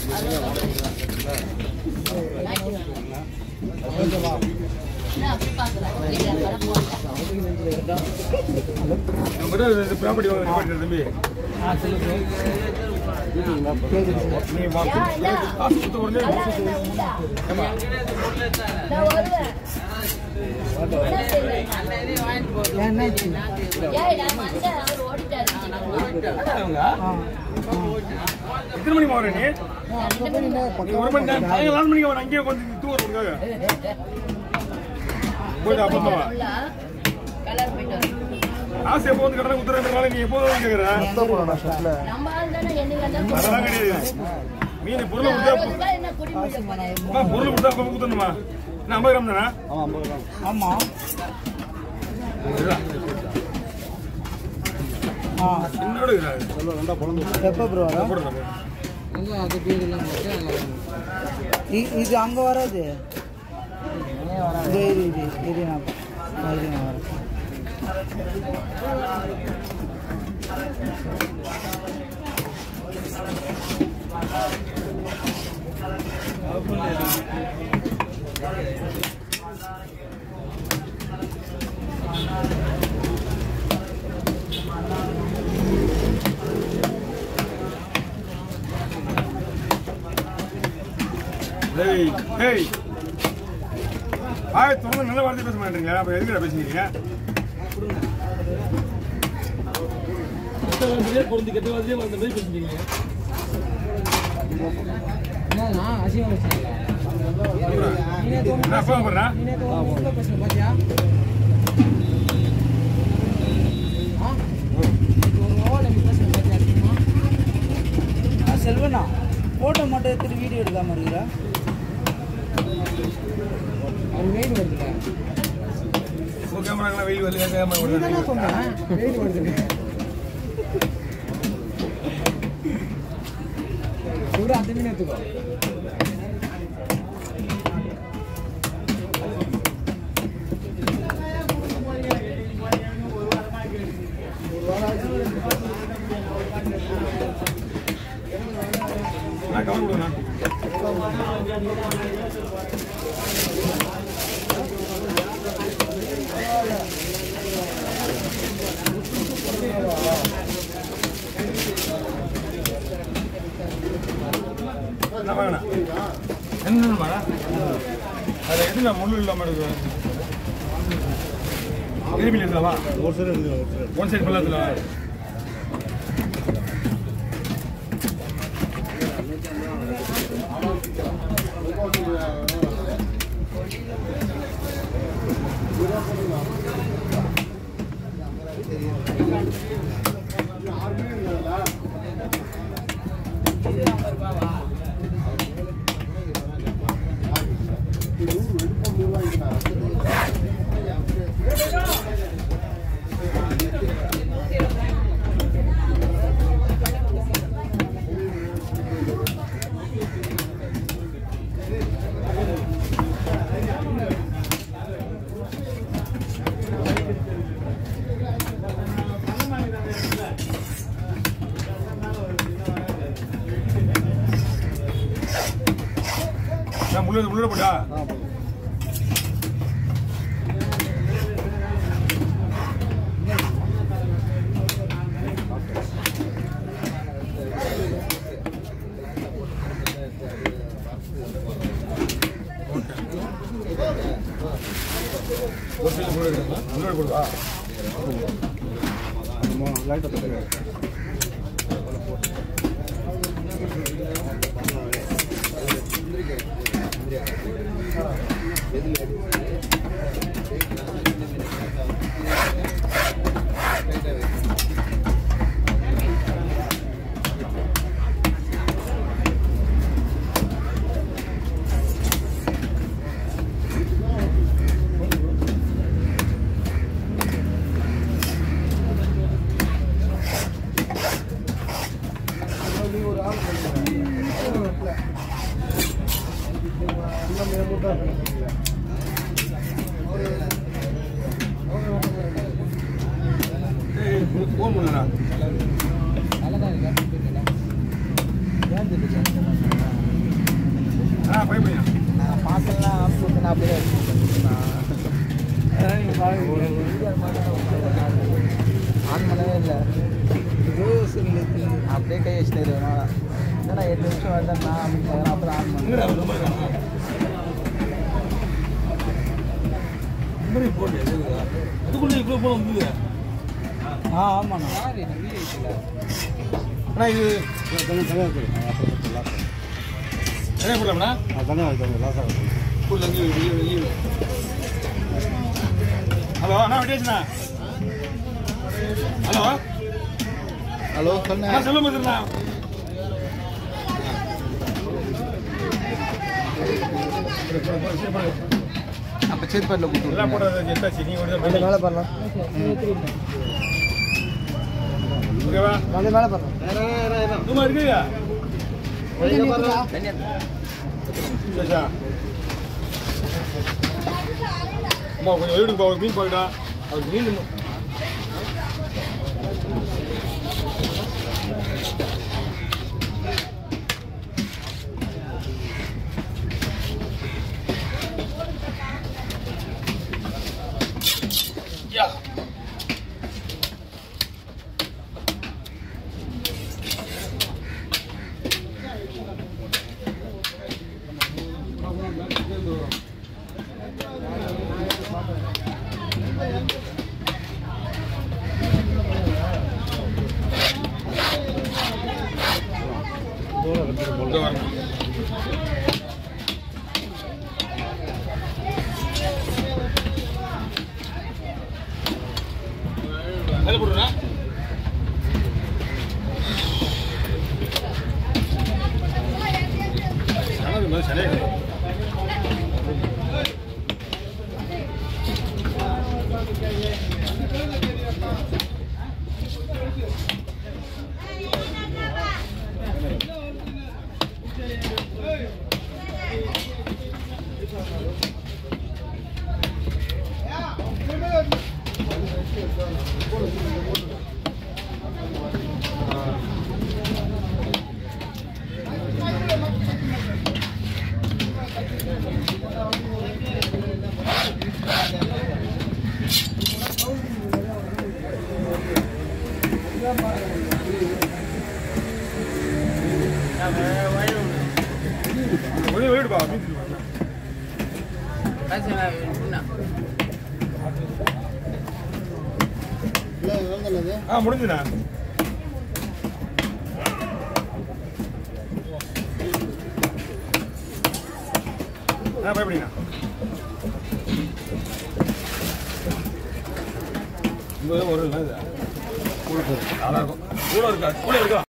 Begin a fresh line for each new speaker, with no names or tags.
Property வாங்க தம்பி நீ வா காசு கொடுத்த உடனே ஏம்மா அவங்க எத்தனை மணிக்கு வர நீ நீ ஒரு மணி நேரம் சாயங்காலம் நாலு மணிக்கு வர அங்கேயே கொஞ்சம் தூரம் கொடுக்காங்க போயிட்டு அப்பா
கலர் போயிட்டு வரும்.
ஆசை எப்போ வந்து கடலை உத்தரவுனால நீ எப்போதும் வந்து கேட்குற
நம்ம ஆள் தானே என்னைக்கு வந்தாலும்
அதெல்லாம் கிடையாது மீன் பொருளை கொடுத்தா
இருபது ரூபாய் என்ன குடி முடிக்க போறேன்
அம்மா, பொருள் கொடுத்தா அப்போ கொடுத்துடணுமா என்ன ஐம்பது கிராம் தானே
ஆமா
இதுதான்.
ஆ
என்னோட இதுதான்.
எப்போ ப்ரோ வரும்
போடுறேன்.
இ- இது அங்க வராது இது இது இது இது நான் ஆ, இது நான் வரேன்
டேய், டேய். வாயை திறந்து நல்ல வார்த்தை பேச மாட்டீங்களா அப்ப எதுக்குடா பேசுறீங்க என்ன அப்பா போடுறா
ஆ, செல்வனா போட்டோ மட்டும் எடுத்துட்டு வீடியோ எடுக்காம இருக்கிறா
உங்க கேமராங்களா வெயில் வரல கேமரா வருது நான் கவர் கொடுங்கண்ணா என்ன வாங்கண்ணா என்ன வாடா அது எதுல முள்ளு இல்லாம இருக்கு திரும்பி இருக்கலாமா ஒன் சைடு பள்ளத்துல நான் முள்ளு முள்ளு போட்டா ஒரு சில முள்ளு எடுக்கணுமா? முள்ளு போடுவா ஏய், ஃபோன் பண்ணுண்ணா நான் பயப்படுங்க
நான் பார்க்கலாம் ஆஃப் நான் அப்படியே
அதான் நீங்க பாருங்க
ஆன் பண்ணவே இல்லை
ரோஸ் இருந்தது
அப்படியே கை வச்சுட்டு இருக்கணும் என்னடா எட்டு நிமிஷம் வருதுன்னா அப்படின்னு அப்புறம் ஆன் பண்ணேன்
எங்கடா ஒரு மாதிரி காணோம்? நம்பரே போட்டு எதுக்குடா? அதுக்குள்ள இவ்வளவு போன முடியுது
ஆ ஆமாண்ணா
அண்ணா இது என்ன போடலாம்ண்ணா புல் அங்கே ஹலோ அண்ணா வெட்டியாச்சுண்ணா ஹலோ
ஹலோ
அண்ணா
சொன்னேன்
சொல்ல மாதிரிண்ணா
அப்போ சேத்பாட்டில்
எல்லாம்
கொடுத்து
போட்டது எத்தாச்சு நீ
அந்த
வந்து
மேலே பண்ணலாம்
ஓகேவா
அந்த மேலே பண்ணலாம்
சும்மா இருக்குயா சரிசா அம்மா கொஞ்சம் வீட்டுக்கு ஒரு மீன் போயிட்டா அவர் மீன் யா இங்க வரணும். மேல போடுறா சனது மாதிரி சரியா கிடையாது. ஒரே வீடுப்பா ஆ முடிஞ்சுண்ணா ஆ பயப்படிங்கண்ணா ஒன்பது ஒரு இல்லை இது கூட இருக்கும் நல்லா இருக்கும் கூட இருக்கா கூட இருக்கா